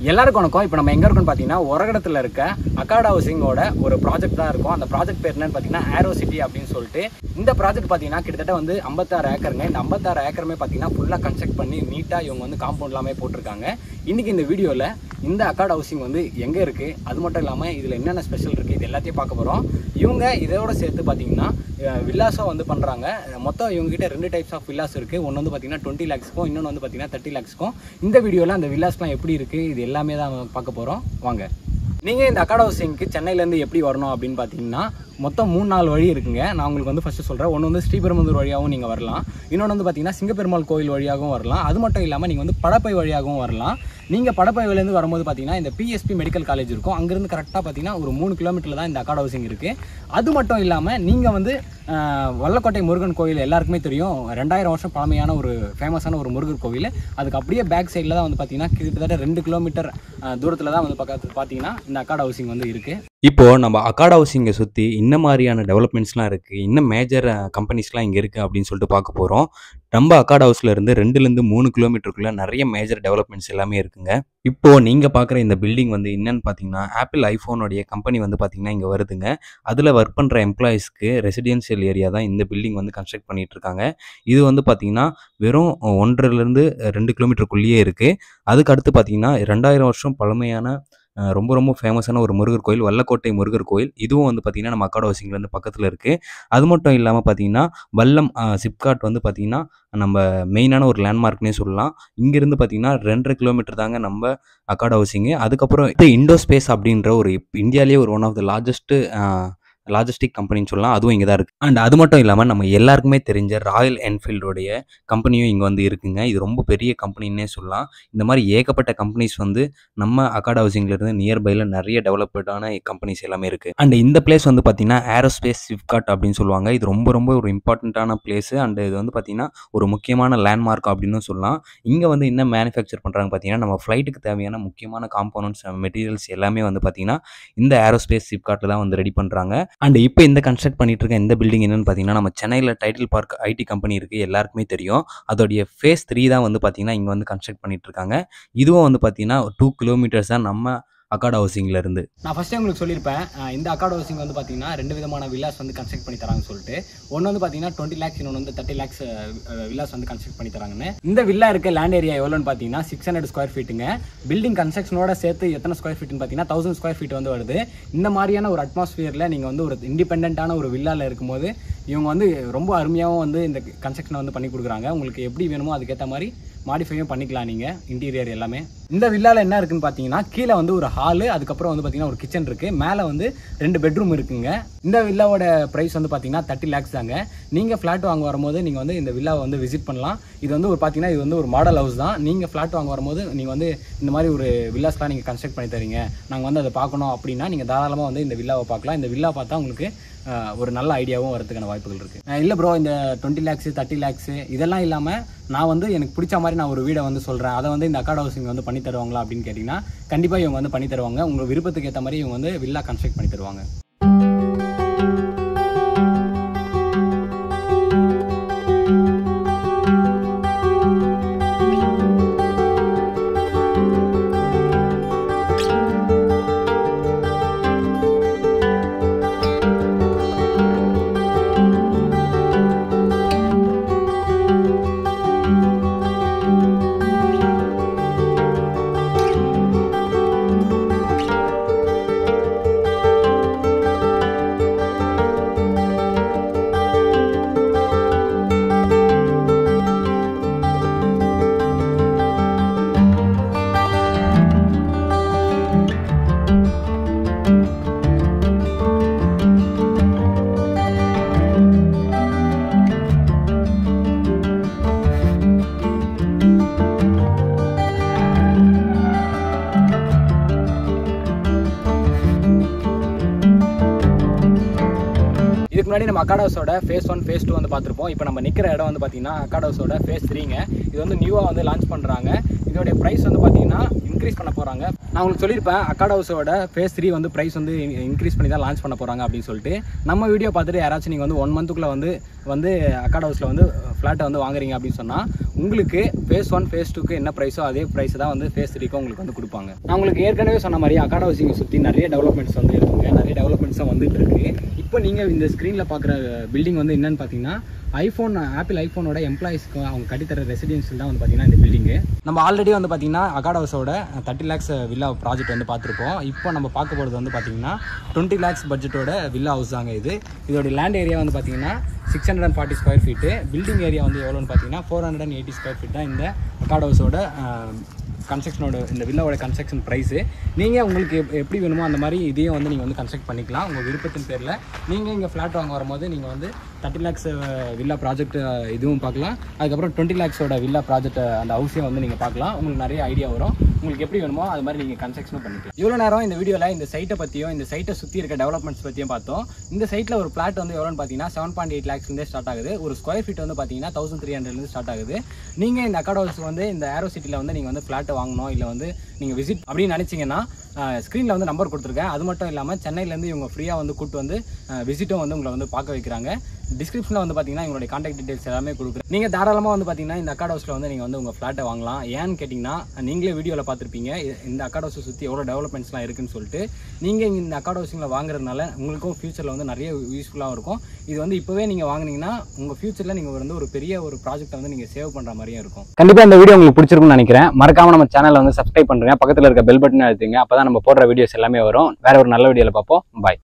எல்லாருக்கும் வணக்கம் இப்போ நம்ம எங்கே இருக்கோம்னு பார்த்தீங்கன்னா உரகடத்தில் இருக்க அக்காட் ஹவுசிங்கோட ஒரு ப்ராஜெக்ட் தான் இருக்கும் அந்த ப்ராஜெக்ட் பேர் என்னன்னு பார்த்தீங்கன்னா ஆரோ சிட்டி அப்படின்னு சொல்லிட்டு இந்த ப்ராஜெக்ட் பார்த்தீங்கன்னா கிட்டத்தட்ட வந்து ஐம்பத்தாறு ஏக்கருங்க இந்த ஐம்பத்தாறு ஏக்கருமே பார்த்தீங்கன்னா ஃபுல்லாக கன்ஸ்ட்ரக்ட் பண்ணி நீட்டாக இவங்க வந்து காம்பவுண்ட் எல்லாமே போட்டிருக்காங்க இன்றைக்கி இந்த வீடியோவில் இந்த அக்காட் ஹவுசிங் வந்து எங்கே இருக்குது அது மட்டும் இல்லாமல் இதில் என்னென்ன ஸ்பெஷல் இருக்குது இது எல்லாத்தையும் பார்க்க போகிறோம் இவங்க இதோட சேர்த்து பார்த்தீங்கன்னா வில்லாஸும் வந்து பண்ணுறாங்க மொத்தம் இவங்ககிட்ட ரெண்டு டைப்ஸ் ஆஃப் வில்லாஸ் இருக்குது ஒன்று வந்து பார்த்தீங்கன்னா டுவெண்ட்டி லேக்ஸ்க்கும் இன்னொன்று வந்து பார்த்தீங்கன்னா தேர்ட்டி லேக்ஸ்க்கும் இந்த வீடியோவில் அந்த வில்லாஸ்லாம் எப்படி இருக்குது இது எல்லாமே தான் பார்க்க போகிறோம் வாங்க நீங்கள் இந்த அக்காட் ஹவுசிங்க்கு சென்னையிலேருந்து எப்படி வரணும் அப்படின்னு பார்த்தீங்கன்னா மொத்தம் மூணு நாலு வழி இருக்குங்க நான் உங்களுக்கு வந்து ஃபஸ்ட்டு சொல்கிறேன் ஒன்று வந்து ஸ்ரீபெரும்புதூர் வழியாகவும் நீங்கள் வரலாம் இன்னொன்று வந்து பார்த்தீங்கன்னா சிங்கப்பெருமாள் கோயில் வழியாகவும் வரலாம் அது மட்டும் இல்லாமல் நீங்கள் வந்து படப்பை வழியாகவும் வரலாம் நீங்கள் படப்பையிலேருந்து வரும்போது பார்த்தீங்கன்னா இந்த பிஎஸ்பி மெடிக்கல் காலேஜ் இருக்கும் அங்கேருந்து கரெக்டாக பார்த்தீங்கன்னா ஒரு மூணு கிலோமீட்டரில் தான் இந்த அக்காட் ஹவுசிங் இருக்குது அது மட்டும் இல்லாமல் நீங்கள் வந்து ஆஹ், வல்லக்கோட்டை முருகன் கோயில் எல்லாருக்குமே தெரியும் ரெண்டாயிரம் வருஷம் பழமையான ஒரு ஃபேமஸான ஒரு முருகர் கோவில் அதுக்கு அப்படியே பேக் சைடில் தான் வந்து பார்த்தீங்கன்னா கிட்டத்தட்ட ரெண்டு கிலோமீட்டர் தூரத்தில் தான் வந்து பக்கத்து பார்த்தீங்கன்னா இந்த அக்காட் ஹவுசிங் வந்து இருக்குது இப்போ நம்ம அக்காட் ஹவுசிங்கை சுற்றி இன்ன மாதிரியான டெவலப்மெண்ட்ஸ்லாம் இருக்குது இன்னும் மேஜர் கம்பெனிஸ்லாம் இங்கே இருக்குது அப்படின்னு சொல்லிட்டு பார்க்க போகிறோம் நம்ம அக்காட் ஹவுஸ்ல இருந்து ரெண்டுலேருந்து மூணு கிலோமீட்டருக்குள்ளே நிறைய மேஜர் டெவலப்மெண்ட்ஸ் எல்லாமே இருக்குங்க இப்போ நீங்கள் பார்க்குற இந்த பில்டிங் வந்து என்னன்னு பார்த்தீங்கன்னா ஆப்பிள் ஐஃபோனுடைய கம்பெனி வந்து பார்த்தீங்கன்னா இங்கே வருதுங்க அதில் ஒர்க் பண்ணுற எம்ப்ளாயீஸ்க்கு ரெசிடென்ஷியல் ஏரியா தான் இந்த பில்டிங் வந்து கன்ஸ்ட்ரக்ட் பண்ணிட்டு இருக்காங்க இது வந்து பார்த்தீங்கன்னா வெறும் ஒன்றரைலேருந்து ரெண்டு கிலோமீட்டருக்குள்ளேயே இருக்குது அதுக்கு அடுத்து பார்த்தீங்கன்னா ரெண்டாயிரம் வருஷம் பழமையான அஹ் ரொம்ப ரொம்ப ஃபேமஸான ஒரு முருகர் கோயில் வல்லக்கோட்டை முருகர் கோயில் இதுவும் வந்து பார்த்திங்கன்னா நம்ம அக்காட் ஹவுசிங்லேருந்து பக்கத்தில் இருக்குது அது மட்டும் இல்லாமல் பார்த்தீங்கன்னா வல்லம் சிப்காட் வந்து பார்த்திங்கன்னா நம்ம மெயினான ஒரு லேண்ட்மார்க்னே சொல்லலாம் இங்கேருந்து பார்த்தீங்கன்னா ரெண்டரை கிலோமீட்டர் தாங்க நம்ம அக்காட் ஹவுசிங்கு அதுக்கப்புறம் இது இண்டோ ஸ்பேஸ் அப்படின்ற ஒரு இந்தியாவிலேயே ஒரு one of the largest logistic கம்பெனின்னு சொல்லலாம் அதுவும் இங்கே தான் இருக்குது அண்ட் அது மட்டும் இல்லாமல் நம்ம எல்லாருக்குமே தெரிஞ்ச ராயல் என்ஃபீல்டோடைய கம்பெனியும் இங்கே வந்து இருக்குங்க இது ரொம்ப பெரிய கம்பெனின்னே சொல்லலாம் இந்த மாதிரி ஏகப்பட்ட கம்பெனிஸ் வந்து நம்ம அக்காட் ஹவுசிங்லேருந்து நியர்பையில் நிறைய டெவலப்டான கம்பெனிஸ் எல்லாமே இருக்குது அண்ட் இந்த பிளேஸ் வந்து பார்த்தீங்கன்னா ஏரோஸ்பேஸ் சிப்காட் அப்படின்னு சொல்லுவாங்க இது ரொம்ப ரொம்ப ஒரு இம்பார்ட்டண்ட்டான பிளேஸு அண்ட் இது வந்து பார்த்தீங்கன்னா ஒரு முக்கியமான லேண்ட்மார்க் அப்படின்னு சொல்லலாம் இங்கே வந்து என்ன மேனுஃபேக்சர் பண்ணுறாங்க பார்த்தீங்கன்னா நம்ம ஃப்ளைட்டுக்கு தேவையான முக்கியமான காம்போனன்ட்ஸ் மெட்டீரியல்ஸ் எல்லாமே வந்து பார்த்தீங்கன்னா இந்த ஏரோஸ்பேஸ் சிப்காட்டில் தான் வந்து ரெடி பண்ணுறாங்க அண்ட் இப்போ இந்த கன்ஸ்ட்ரக்ட் பண்ணிட்டு இருக்க இந்த பில்டிங் என்னன்னு பார்த்தீங்கன்னா நம்ம சென்னையில் டைட்டில் பார்க் ஐடி கம்பெனி இருக்குது எல்லாருக்குமே தெரியும் அதோடைய ஃபேஸ் த்ரீ தான் வந்து பார்த்தீங்கன்னா இங்கே வந்து கன்ஸ்ட்ரக்ட் பண்ணிட்டு இருக்காங்க இதுவும் வந்து பார்த்தீங்கன்னா டூ கிலோமீட்டர்ஸ் தான் நம்ம அக்காட் ஹவுசிங்ல இருந்து நான் ஃபஸ்ட்டே உங்களுக்கு சொல்லியிருப்பேன் அஹ் இந்த அக்காட் ஹவுசிங் வந்து பார்த்தீங்கன்னா ரெண்டு விதமான வில்லாஸ் வந்து கன்ஸ்ட்ரக்ட் பண்ணி தராங்கன்னு சொல்லிட்டு ஒன்று வந்து பார்த்தீங்கன்னா டுவெண்ட்டி லேக்ஸ் இன்னொன்று வந்து தேர்ட்டி லேக்ஸ் வில்லாஸ் வந்து கன்ஸ்ட்ரக்ட் பண்ணி தராங்கன்னு இந்த வில்லா இருக்க லேண்ட் ஏரியா எவ்வளோன்னு பார்த்தீங்கன்னா சிக்ஸ் ஹண்ட்ரட் ஸ்கொயர் ஃபீட்டுங்க பில்டிங் கன்ஸ்ட்ரக்ஷனோட சேர்த்து எத்தனை ஸ்கொயர் ஃபீட்னு பார்த்தீங்கன்னா தௌசண்ட் ஸ்கொயர் ஃபீட் வந்து வருது இந்த மாதிரியான ஒரு அட்மாஸ்பியரில் நீங்கள் வந்து ஒரு இண்டிபெண்ட்டான ஒரு வில்லாவில் இருக்கும்போது இவங்க வந்து ரொம்ப அருமையாகவும் வந்து இந்த கன்ஸ்ட்ரக்ஷனை வந்து பண்ணி கொடுக்குறாங்க உங்களுக்கு எப்படி வேணுமோ அதுக்கேற்ற மாதிரி மாடிஃபையும் பண்ணிக்கலாம் நீங்கள் இன்டீரியர் எல்லாமே இந்த வில்லால என்ன இருக்குன்னு பார்த்தீங்கன்னா கீழே வந்து ஒரு ஹாலு அதுக்கப்புறம் வந்து பார்த்தீங்கன்னா ஒரு கிச்சன் இருக்கு மேலே வந்து ரெண்டு பெட்ரூம் இருக்குங்க இந்த வில்லாவோட ப்ரைஸ் வந்து பார்த்தீங்கன்னா தேர்ட்டி லேக்ஸ் தாங்க நீங்கள் ஃப்ளாட் வாங்க வரும்போது நீங்கள் வந்து இந்த வில்லாவை வந்து விசிட் பண்ணலாம் இது வந்து ஒரு பார்த்தீங்கன்னா இது வந்து ஒரு மாடல் ஹவுஸ் தான் நீங்கள் ஃப்ளாட் வாங்க வரும்போது நீங்கள் வந்து இந்த மாதிரி ஒரு வில்லாஸ்லாம் நீங்கள் கன்ஸ்ட்ரக்ட் பண்ணி தரீங்க நாங்கள் வந்து அதை பார்க்கணும் அப்படின்னா நீங்கள் தாராளமாக வந்து இந்த வில்லாவை பார்க்கலாம் இந்த வில்லா பார்த்தா உங்களுக்கு ஆஹ், ஒரு நல்ல ஐடியாவும் வரதுக்கான வாய்ப்புகள் இருக்குது இல்லை ப்ரோ இந்த டுவெண்ட்டி லேக்ஸு தேர்ட்டி லேக்ஸு இதெல்லாம் இல்லாமல் நான் வந்து எனக்கு பிடிச்ச மாதிரி நான் ஒரு வீடை வந்து சொல்கிறேன் அதை வந்து இந்த அக்காட் ஹவுசிங் வந்து பண்ணி தருவாங்களா அப்படின்னு கேட்டிங்கன்னா கண்டிப்பாக இவங்க வந்து பண்ணி தருவாங்க உங்கள் விருப்பத்துக்கு ஏற்ற மாதிரி இவங்க வந்து வில்லா கன்ஸ்ட்ரக்ட் பண்ணி தருவாங்க இதுக்கு முன்னாடி நம்ம அக்காட் ஹவுஸோட ஃபேஸ் ஒன் ஃபேஸ் டூ வந்து பார்த்துருப்போம் இப்போ நம்ம நிற்கிற இடம் வந்து பார்த்தீங்கன்னா அக்காட் ஹவுஸோட ஃபேஸ் த்ரீங்க இது வந்து நியூவாக வந்து லான்ச் பண்ணுறாங்க இதோடைய ப்ரைஸ் வந்து பார்த்தீங்கன்னா இன்க்ரீஸ் பண்ண போகிறாங்க நான் உங்களுக்கு சொல்லியிருப்பேன் அக்காட் ஹவுஸோட ஃபேஸ் த்ரீ வந்து ப்ரைஸ் வந்து இன்க்ரீஸ் பண்ணி தான் லான்ச் பண்ண போகிறாங்க அப்படின்னு சொல்லிட்டு நம்ம வீடியோ பார்த்துட்டு யாராச்சும் நீங்கள் வந்து ஒன் மந்த்துக்குள்ளே வந்து வந்து அக்காட் ஹவுஸில் வந்து ஃப்ளாட்டை வந்து வாங்குறீங்க அப்படின்னு சொன்னால் உங்களுக்கு ஃபேஸ் ஒன் ஃபேஸ் டூக்கு என்ன ப்ரைஸோ அதே ப்ரைஸ் தான் வந்து ஃபேஸ் த்ரீக்கும் உங்களுக்கு வந்து கொடுப்பாங்க நான் உங்களுக்கு ஏற்கனவே சொன்ன மாதிரி அக்காட் ஹவுசிங்கை சுற்றி நிறைய டெவலப்மெண்ட்ஸ் வந்து இருக்குங்க நிறைய டெவலப்மெண்ட்ஸும் வந்துட்டு இருக்கு இப்போ நீங்கள் இந்த ஸ்க்ரீனில் பார்க்குற பில்டிங் வந்து என்னன்னு பார்த்தீங்கன்னா ஐஃபோன் ஆப்பிள் ஐஃபோனோட எம்ப்ளாயிஸ்க்கு அவங்க கட்டித்தர ரெசிடென்ஷியல் தான் வந்து பார்த்தீங்கன்னா இந்த பில்டிங்கு நம்ம ஆல்ரெடி வந்து பார்த்தீங்கன்னா அகாட் ஹவுஸோட தேர்ட்டி லேக்ஸ் வில்லா ப்ராஜெக்ட் வந்து பார்த்துருப்போம் இப்போ நம்ம பார்க்க போகிறது வந்து பார்த்தீங்கன்னா டுவெண்ட்டி லேக்ஸ் பட்ஜெட்டோட வில்லா ஹவுஸ் தாங்க இது இதோட லேண்ட் ஏரியா வந்து பார்த்தீங்கன்னா six hundred and forty square feet building area வந்து எவ்வளோன்னு பார்த்தீங்கன்னா four hundred and eighty square feet தான் இந்த அகாட் ஹவுஸோட கன்ஸ்ட்ரக்ஷனோட இந்த வில்லாவோட கன்ஸ்ட்ரக்ஷன் ப்ரைஸு நீங்கள் உங்களுக்கு எப்- எப்படி வேணுமோ அந்த மாதிரி இதையும் வந்து நீங்கள் வந்து கன்ஸ்ட்ரக்ட் பண்ணிக்கலாம் உங்கள் விருப்பத்தின் பேரில் நீங்கள் இங்கே ஃப்ளாட் வாங்க வரும்போது நீங்கள் வந்து தேர்ட்டி லேக்ஸ் வில்லா ப்ராஜெக்ட் இதுவும் பார்க்கலாம் அதுக்கப்புறம் டுவெண்ட்டி லேக்ஸோட வில்லா ப்ராஜெக்ட் அந்த ஹவுஸையும் வந்து நீங்கள் பார்க்கலாம் உங்களுக்கு நிறைய ஐடியா வரும் உங்களுக்கு எப்படி வேணுமோ அது மாதிரி நீங்கள் கன்ஸ்ட்ரக்ஷனும் பண்ணிக்கலாம் இவ்வளோ நேரம் இந்த வீடியோவில் இந்த சைட்டை பற்றியும் இந்த சைட்டை சுற்றி இருக்க டெவலப்மெண்ட்ஸ் பற்றியும் பார்த்தோம் இந்த சைட்டில் ஒரு பிளாட் வந்து எவ்வளோன்னு பார்த்தீங்கன்னா செவன் பாயிண்ட் எயிட் லேக்ஸ்லேருந்தே ஸ்டார்ட் ஆகுது ஒரு ஸ்கொயர் ஃபீட் வந்து பார்த்தீங்கன்னா தௌசண்ட் த்ரீ ஹண்ட்ரட்லேருந்து ஸ்டார்ட் ஆகுது நீங்கள் இந்த அக்காட் ஹவுஸ் வந்து இந்த ஏரோ சிட்டியில் வந்து நீங்கள் வந்து ஃப்ளாட்டை வாங்கணும் இல்லை வந்து நீங்கள் விசிட் அப்படின்னு நினச்சிங்கன்னா ஸ்க்ரீனில் வந்து நம்பர் கொடுத்துருக்கேன் அது மட்டும் இல்லாமல் சென்னையிலேருந்து இவங்க ஃப்ரீயாக வந்து கூட்டு வந்து விசிட்டும் வந்து உங்களை வந்து பார்க்க வைக்கிறாங்க டிஸ்கிரிப்ஷனில் வந்து பார்த்தீங்கன்னா எங்களுடைய காண்டாக்ட் டீடைல்ஸ் எல்லாமே கொடுக்குறேன் நீங்கள் தாராளமாக வந்து பார்த்தீங்கன்னா இந்த அக்காட் ஹவுஸில் வந்து நீங்கள் வந்து உங்கள் ஃப்ளாட்டை வாங்கலாம் ஏன்னு கேட்டிங்கன்னா நீங்களே வீடியோவில் பார்த்துருப்பீங்க இ- இந்த அக்காட் ஹவுஸை சுற்றி எவ்வளோ டெவலப்மெண்ட்ஸ்லாம் இருக்குன்னு சொல்லிட்டு நீங்கள் இந்த அக்காட் ஹவுசிங்கில் வாங்குறதுனால உங்களுக்கும் ஃபியூச்சரில் வந்து நிறைய யூஸ்ஃபுல்லாக இருக்கும் இது வந்து இப்போவே நீங்கள் வாங்குனீங்கன்னா உங்கள் ஃபியூச்சரில் நீங்கள் வந்து ஒரு பெரிய ஒரு ப்ராஜெக்ட்டை வந்து நீங்கள் சேவ் பண்ணுற மாதிரியும் இருக்கும் கண்டிப்பாக இந்த வீடியோ உங்களுக்கு பிடிச்சிருக்கும்னு நினைக்கிறேன் மறக்காம நம்ம சேனலை வந்து சப்ஸ்கிரைப் பண்ணுறேன் பக்கத்தில் இருக்க பெல் பட்டன் அழுத்துங்க அப்போ தான் நம்ம போடுற வீடியோஸ் எல்லாமே வரும் வேற ஒரு நல்ல வீடியோவில் பார்ப்போம் பாய்